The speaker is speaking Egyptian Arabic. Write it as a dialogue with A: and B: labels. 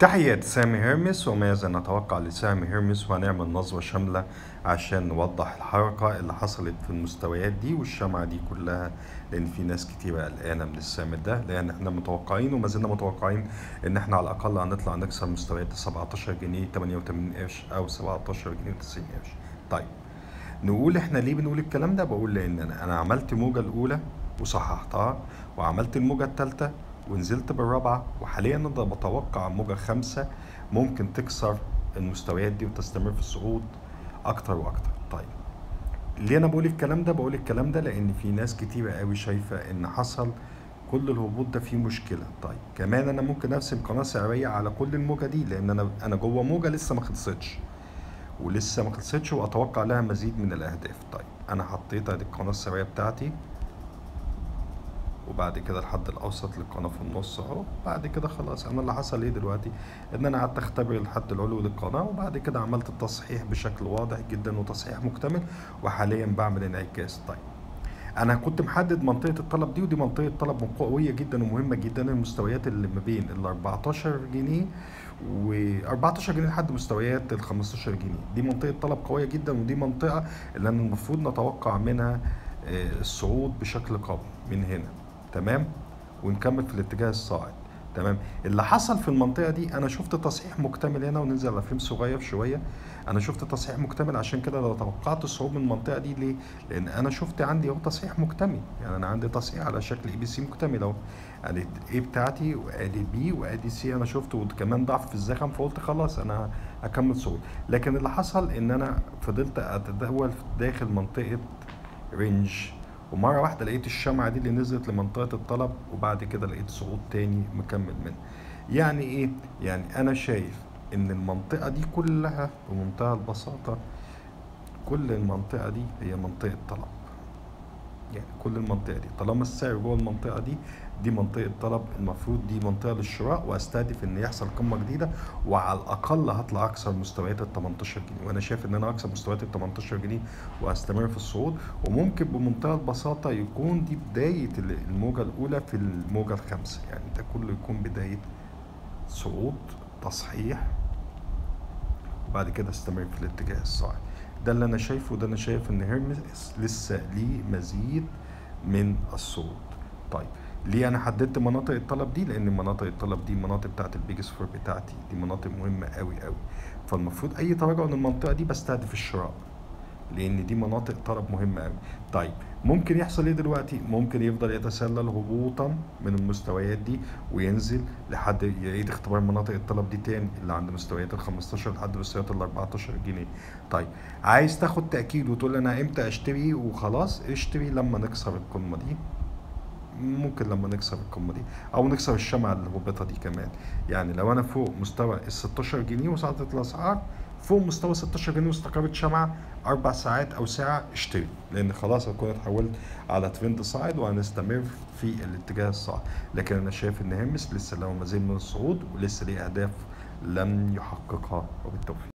A: تحية سامي هيرمس وماذا نتوقع لسامي هيرمس وهنعمل نظرة شاملة عشان نوضح الحركة اللي حصلت في المستويات دي والشمعة دي كلها لأن في ناس كتيرة قلقانة من السامد ده لأن احنا متوقعين وما زلنا متوقعين إن احنا على الأقل هنطلع نكسر مستويات 17 جنيه 88 قرش أو 17 جنيه و90 قرش. طيب نقول احنا ليه بنقول الكلام ده؟ بقول لأن أنا أنا عملت موجة الأولى وصححتها وعملت الموجة التالتة ونزلت بالرابعة وحاليا أنا بتوقع موجة خمسة ممكن تكسر المستويات دي وتستمر في الصعود أكتر وأكتر طيب ليه أنا بقول الكلام ده؟ بقول الكلام ده لأن في ناس كتيرة قوي شايفة إن حصل كل الهبوط ده فيه مشكلة طيب كمان أنا ممكن أرسم قناة سعرية على كل الموجة دي لأن أنا أنا جوه موجة لسه ما خلصتش ولسه ما خلصتش وأتوقع لها مزيد من الأهداف طيب أنا حطيت أدي القناة السعرية بتاعتي وبعد كده الحد الاوسط للقناه في النص اهو بعد كده خلاص انا اللي حصل ايه دلوقتي ان انا قعدت اختبر الحد العلوي للقناه وبعد كده عملت التصحيح بشكل واضح جدا وتصحيح مكتمل وحاليا بعمل انعكاس طيب انا كنت محدد منطقه الطلب دي ودي منطقه طلب قويه جدا ومهمه جدا المستويات اللي ما بين ال 14 جنيه و 14 جنيه لحد مستويات ال 15 جنيه دي منطقه طلب قويه جدا ودي منطقه اللي انا المفروض نتوقع منها الصعود بشكل قوي من هنا تمام ونكمل في الاتجاه الصاعد تمام اللي حصل في المنطقه دي انا شفت تصحيح مكتمل هنا وننزل على فريم صغير شويه انا شفت تصحيح مكتمل عشان كده لو توقعت الصعود من المنطقه دي ليه لان انا شفت عندي اهو تصحيح مكتمل يعني انا عندي تصحيح على شكل اي بي سي مكتمل اهو ادي الاي بتاعتي وادي بي وادي سي انا شفته وكمان ضعف في الزخم فقلت خلاص انا هكمل صعود لكن اللي حصل ان انا فضلت اتداول داخل منطقه رينج ومره واحده لقيت الشمعه دي اللي نزلت لمنطقه الطلب وبعد كده لقيت صعود تاني مكمل منه يعني ايه يعني انا شايف ان المنطقه دي كلها بمنتهى البساطه كل المنطقه دي هي منطقه طلب يعني كل المنطقه دي طالما السعر جوه المنطقه دي دي منطقه طلب المفروض دي منطقه للشراء واستهدف ان يحصل قمه جديده وعلى الاقل هطلع اكسر مستويات ال 18 جنيه وانا شايف ان انا اكسر مستويات ال 18 جنيه واستمر في الصعود وممكن بمنتهى البساطه يكون دي بدايه الموجه الاولى في الموجه الخامسه يعني ده كله يكون بدايه صعود تصحيح وبعد كده استمر في الاتجاه الصاعد ده اللي انا شايفه ده انا شايف ان هيرمس لسه ليه مزيد من الصعود طيب ليه انا حددت مناطق الطلب دي لان مناطق الطلب دي مناطق بتاعت البيجس فور بتاعتي دي مناطق مهمه قوي قوي فالمفروض اي تراجع من المنطقه دي بستهدف الشراء لان دي مناطق طلب مهمه قوي طيب ممكن يحصل ايه دلوقتي ممكن يفضل يتسلل هبوطا من المستويات دي وينزل لحد يعيد اختبار مناطق الطلب دي تاني اللي عند مستويات ال 15 لحد مستويات ال 14 جنيه طيب عايز تاخد تاكيد وتقول انا امتى اشتري وخلاص اشتري لما نكسر القمه دي ممكن لما نكسر القمه دي او نكسر الشمعه الهبوطه دي كمان يعني لو انا فوق مستوى ال 16 جنيه وصعدت الاسعار فوق مستوى 16 جنيه واستقرت شمعة أربع ساعات أو ساعة اشتري لأن خلاص هكون اتحولت على ترند صاعد وهنستمر في الاتجاه الصاعد لكن أنا شايف إن هيرمس لسه له مزيد من الصعود ولسه ليه أهداف لم يحققها وبالتوفيق